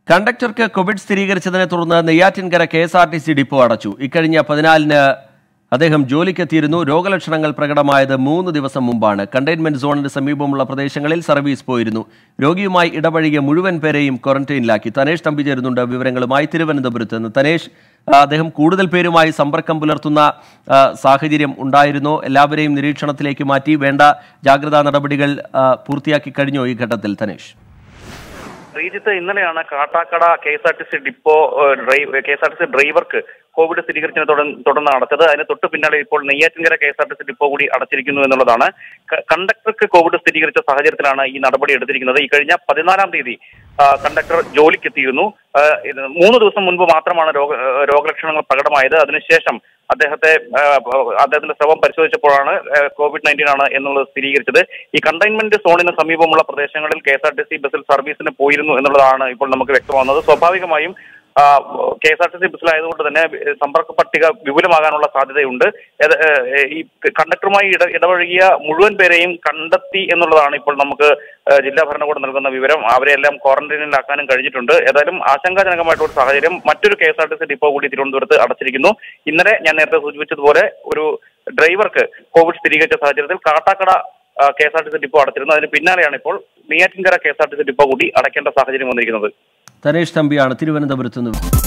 കണ്ടക്ടർക്ക് Covid സ്ഥിരീകരിച്ചതിനെ തുടർന്ന് Neyyattinkara K S R T C depot അടച്ചു ഇക്കഴിഞ്ഞ പതിനാലിന് അദ്ദേഹം ജോലിക്കെത്തിയിരുന്നു രോഗലക്ഷണങ്ങൾ പ്രകടമായത് മൂന്ന് ദിവസം മുമ്പാണ് കണ്ടെയ്ൻമെന്റ് സോണിന് സമീപമുള്ള പ്രദേശങ്ങളിൽ സർവീസ് പോയിരുന്നു രോഗിയുമായി ഇടപഴകിയ മുഴുവൻ പേരെയും ക്വാറന്റൈനിലാക്കി തനേഷ് തമ്പി ചേരുന്നുണ്ട് വിവരങ്ങളുമായി തിരുവനന്തപുരത്ത് നിന്ന് തനേഷ് ആ, അദ്ദേഹം കൂടുതൽ പേരുമായി സമ്പർക്കം പുലർത്തുന്ന ആ, സാഹചര്യം ഉണ്ടായിരുന്നോ എല്ലാവരെയും നിരീക്ഷണത്തിലേക്ക് മാറ്റി വേണ്ട ജാഗ്രതാ നടപടികൾ ആ, പൂർത്തിയാക്കി കഴിഞ്ഞോ ഈ ഘട്ടത്തിൽ തനേഷ് ശ്രീജിത്ത് ഇന്നലെയാണ് Kattakkada K S R T C depot K S R T C ഡ്രൈവർക്ക് കോവിഡ് സ്ഥിരീകരിച്ചതിനെ തുടർന്ന് തുടർന്ന് അടച്ചത് അതിന് തൊട്ട് പിന്നാലെ ഇപ്പോൾ Neyyattinkara K S R T C depot കൂടി അടച്ചിരിക്കുന്നു എന്നുള്ളതാണ് ക- കണ്ടക്ടർക്ക് കോവിഡ് സ്ഥിരീകരിച്ച സാഹചര്യത്തിലാണ് ഈ നടപടി എടുത്തിരിക്കുന്നത് ഈ കഴിഞ്ഞ പതിനാലാം തീയതി ആ, കണ്ടക്ടർ ജോലിക്കെത്തിയിരുന്നു ആ, ഇത് മൂന്ന് ദിവസം മുൻപ് മാത്രമാണ് രോഗ ആ, രോഗലക്ഷണങ്ങൾ പ്രകടമായത് അതിനുശേഷം അദ്ദേഹത്തെ ആ, അദ്ദേഹത്തിന്റെ ശ്രവം പരിശോധിച്ചപ്പോഴാണ് ആ, കോവിഡ് നയൻറ്റീൻ ആണ് എന്നുള്ളത് സ്ഥിരീകരിച്ചത് ഈ കണ്ടെയ്ൻമെന്റ് സോണിന് സമീപമുള്ള പ്രദേശങ്ങളിൽ K S R T C ബസ്സിൽ സർവീസിന് പോയിരുന്നു എന്നുള്ളതാണ് ഇപ്പോൾ നമുക്ക് വ്യക്തമാകുന്നത് സ്വാഭാവികമായും K S R T C ബസ്സിലായതുകൊണ്ട് തന്നെ ഏ, സമ്പർക്ക പട്ടിക വിപുലമാകാനുള്ള സാധ്യതയുണ്ട് ഏത്, ഏ, ഈ കണ്ടക്ടറുമായി ഇട ഇടപഴകിയ മുഴുവൻ പേരെയും കണ്ടെത്തി എന്നുള്ളതാണ് ഇപ്പോൾ നമുക്ക് ഏ, ജില്ലാ ഭരണകൂടം നൽകുന്ന വിവരം അവരെല്ലാം ക്വാറന്റൈനിലാക്കാനും കഴിഞ്ഞിട്ടുണ്ട് ഏതായാലും ആശങ്കാജനകമായിട്ടുള്ള ഒരു സാഹചര്യം മറ്റൊരു K S R T C depot കൂടി തിരുവനന്തപുരത്ത് അടച്ചിരിക്കുന്നു ഇന്നലെ ഞാൻ നേരത്തെ സൂചിപ്പിച്ചതുപോലെ ഒരു ഡ്രൈവർക്ക് കോവിഡ് സ്ഥിരീകരിച്ച സാഹചര്യത്തിൽ Kattakkada K S R T C depot അടച്ചിരുന്നു അതിന് പിന്നാലെയാണ് ഇപ്പോൾ Neyyattinkara K S R T C depot കൂടി അടയ്ക്കേണ്ട സാഹചര്യം വന്നിരിക്കുന്നത് തനേഷ് തമ്പിയാണ് തിരുവനന്തപുരത്ത് നിന്ന്